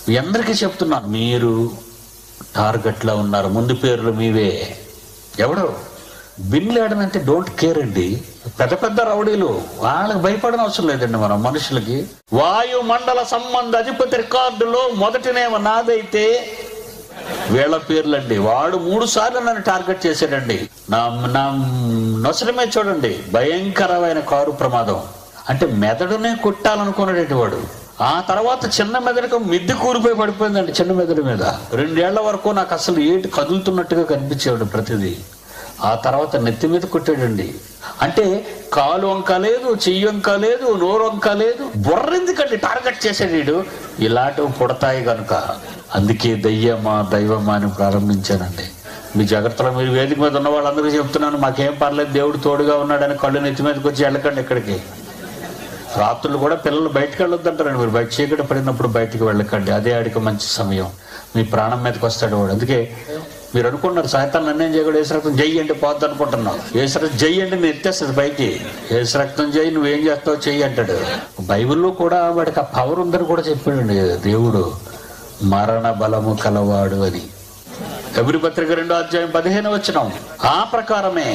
మీ అందరికీ చెప్తున్నాను మీరు టార్గెట్లో ఉన్నారు ముందు పేర్లు మీవే ఎవడు బిన్ లేడన్ అంటే డోంట్ కేర్ అండి పెద్ద పెద్ద రౌడీలు వాళ్ళకి భయపడని అవసరం లేదండి మనం మనుషులకి వాయుమండల సంబంధ అధిపతి రికార్డులో మొదటి నేమ నాదైతే వీళ్ళ పేర్లండి వాడు మూడు సార్లు నన్ను టార్గెట్ చేశాడండి నా నా నొసరమే చూడండి భయంకరమైన కారు ప్రమాదం అంటే మెదడునే కొట్టాలనుకున్నాడు వాడు ఆ తర్వాత చిన్న మెదడుకు మిద్ది కూలిపోయి పడిపోయిందండి చిన్న మెదడు మీద రెండేళ్ల వరకు నాకు అసలు ఏంటి కదులుతున్నట్టుగా కనిపించేవాడు ప్రతిదీ ఆ తర్వాత నెత్తి మీద కొట్టాడండి అంటే కాలు వంక లేదు చెయ్యి వంక లేదు నోరు వంక లేదు బుర్రెందుకండి టార్గెట్ చేసాడు వీడు ఇలాంటివి పుడతాయి కనుక అందుకే దయ్యమా దైవమా అని ప్రారంభించానండి మీ జాగ్రత్తలో మీరు వేదిక మీద ఉన్న వాళ్ళందరికీ చెప్తున్నాను మాకేం పర్లేదు దేవుడు తోడుగా ఉన్నాడని కళ్ళు నెత్తి మీదకి వచ్చి వెళ్ళకండి ఇక్కడికి రాత్రులు కూడా పిల్లలు బయటకు వెళ్ళొద్దంటారండి మీరు బయట చీకటి పడినప్పుడు బయటికి వెళ్ళకండి అదే ఆడికి మంచి సమయం మీ ప్రాణం మీదకి వస్తాడు వాడు అందుకే మీరు అనుకున్నారు సాయంత్రం నన్నేం చేయకూడదు ఏసరక్తం జై అంటే పోద్ది అనుకుంటున్నావు ఏసరక్తం జై అంటే నేను ఎత్తేస్తుంది పైకి ఏసరక్తం జై నువ్వేం చేస్తావు చెయ్యి అంటాడు బైబిల్లో కూడా వాడికి ఆ పవర్ ఉందని కూడా చెప్పాడండి దేవుడు మరణ బలము కలవాడు అని ఎవరి పత్రిక రెండో అధ్యాయం పదిహేను వచ్చినాం ఆ ప్రకారమే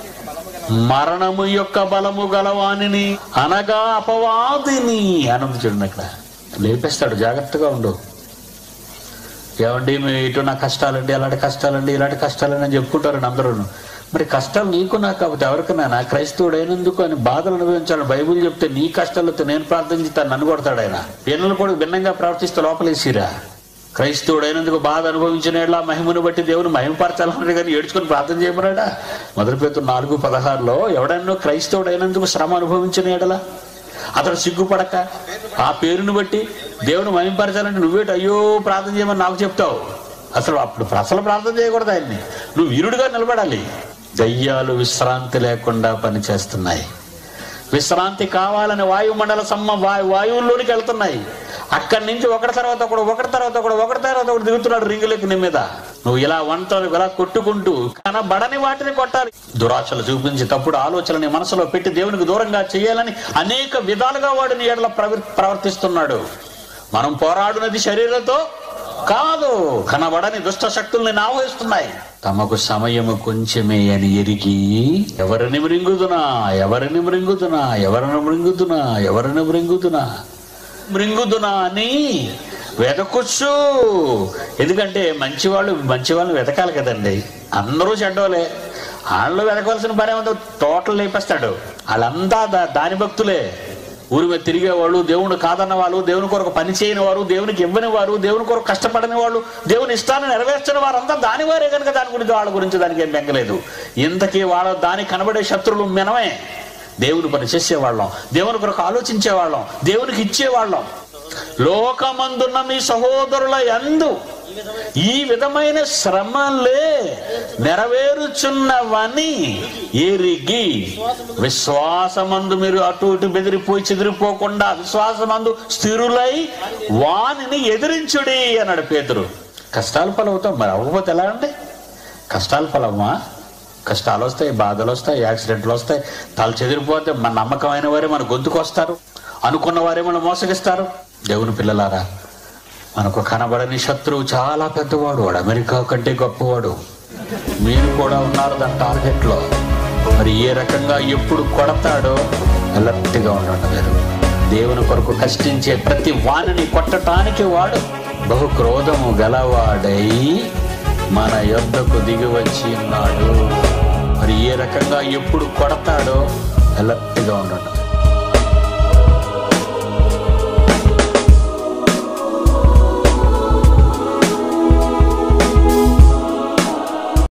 మరణము యొక్క బలము గలవానిని అనగా అపవాదిని అనంది చూడండి అక్కడ లేపేస్తాడు జాగ్రత్తగా ఉండు ఏమండి మీ ఇటు నా కష్టాలండి అలాంటి కష్టాలండి ఇలాంటి కష్టాలండి అని చెప్పుకుంటారండి అందరూ మరి కష్టాలు నీకు నాకు కాకపోతే ఎవరికైనా నా క్రైస్తవుడు అయినందుకు అని బాధలు అనుభవించాలి బైబుల్ చెప్తే నీ కష్టాలతో నేను ప్రార్థించుతాను నన్ను కొడతాడు ఆయన పిల్లలు కూడా భిన్నంగా ప్రవర్తిస్తే లోపలేసిరా క్రైస్తవుడు అయినందుకు బాధ అనుభవించిన యెడల మహిమను బట్టి దేవుని మహిమపరచాలన్నాడు కానీ ఏడ్చుకొని ప్రార్థన చేయమన్నాడా మొదటి పేరు నాలుగు పదహారులో ఎవడన్నో క్రైస్తవుడు అయినందుకు శ్రమ అనుభవించిన ఎడల అతడు సిగ్గుపడక ఆ పేరును బట్టి దేవుని మహిమపరచాలంటే నువ్వేటి అయ్యో ప్రార్థన చేయమని నాకు చెప్తావు అసలు అప్పుడు అసలు ప్రార్థన చేయకూడదు ఆయన్ని నువ్వు వీరుడిగా నిలబడాలి దయ్యాలు విశ్రాంతి లేకుండా పనిచేస్తున్నాయి విశ్రాంతి కావాలని వాయుమండల సమ్మ వాయు వాయువుల్లోనికి వెళ్తున్నాయి అక్కడి నుంచి ఒకటి తర్వాత ఒకడు ఒకటి తర్వాత ఒకడు ఒకటి తర్వాత ఒకటి దిగుతున్నాడు రింగులకి నీ మీద నువ్వు ఇలా వంటలు ఇలా కొట్టుకుంటూ కనబడని వాటిని కొట్టాలి దురాశలు చూపించి తప్పుడు ఆలోచనని మనసులో పెట్టి దేవునికి దూరంగా చేయాలని అనేక విధాలుగా వాడు నీ ఎడల ప్రవర్ ప్రవర్తిస్తున్నాడు మనం పోరాడునది శరీరంతో కాదు కనబడని దుష్ట శక్తుల్ని ఆవహిస్తున్నాయి తమకు సమయము కొంచెమే అని ఎరిగి ఎవరిని మృంగుదునా ఎవరిని మృంగుదునా ఎవరిని మృంగుదునా ఎవరిని మృంగుదునా మృంగుదునా అని వెతకొచ్చు ఎందుకంటే మంచి వాళ్ళు మంచి వాళ్ళని వెతకాలి కదండి అందరూ చెడ్డోలే వాళ్ళు వెతకవలసిన పని ఏమంటే తోటలు లేపేస్తాడు వాళ్ళంతా దా- దాని భక్తులే ఊరి మీద తిరిగేవాళ్ళు దేవుడు కాదన్న వాళ్ళు దేవుని కొరకు పని చేయని వారు దేవునికి ఇవ్వని వారు దేవుని కొరకు కష్టపడని వాళ్ళు దేవుని ఇష్టాన్ని నెరవేర్చని వారంతా దాని వారే కనుక దాని గురించి వాళ్ళ గురించి దానికి ఏం బెంగలేదు ఇంతకీ వాళ్ళ దానికి కనబడే శత్రువులు మినమే దేవుని పని చేసేవాళ్ళం దేవుని కొరకు ఆలోచించేవాళ్ళం దేవునికి ఇచ్చేవాళ్ళం లోకమందున్న మీ సహోదరుల యందు ఈ విధమైన శ్రమలే నెరవేరుచున్నవని ఎరిగి విశ్వాసమందు మీరు అటు ఇటు బెదిరిపోయి చెదిరిపోకుండా విశ్వాసమందు స్థిరులై వానిని ఎదిరించుడి అన్నాడు పేతురు కష్టాలు ఫలవుతాం మరి అవ్వకపోతే ఎలా అండి కష్టాలు ఫలమా కష్టాలు వస్తాయి బాధలు వస్తాయి యాక్సిడెంట్లు వస్తాయి తల చెదిరిపోతే మన నమ్మకమైన వారే మన గొంతుకు వస్తారు అనుకున్న వారే మనం మోసగిస్తారు దేవుని పిల్లలారా మనకు కనబడని శత్రువు చాలా పెద్దవాడు వాడు అమెరికా కంటే గొప్పవాడు మీరు కూడా ఉన్నారు దాని టార్గెట్ లో మరి ఏ రకంగా ఎప్పుడు కొడతాడో అలర్ట్గా ఉండండి మీరు దేవుని కొరకు కష్టించే ప్రతి వాణిని కొట్టటానికి వాడు బహు క్రోధము గలవాడై మన యొద్దకు దిగి వచ్చి ఉన్నాడు మరి ఏ రకంగా ఎప్పుడు కొడతాడో అలర్ట్గా ఉండండి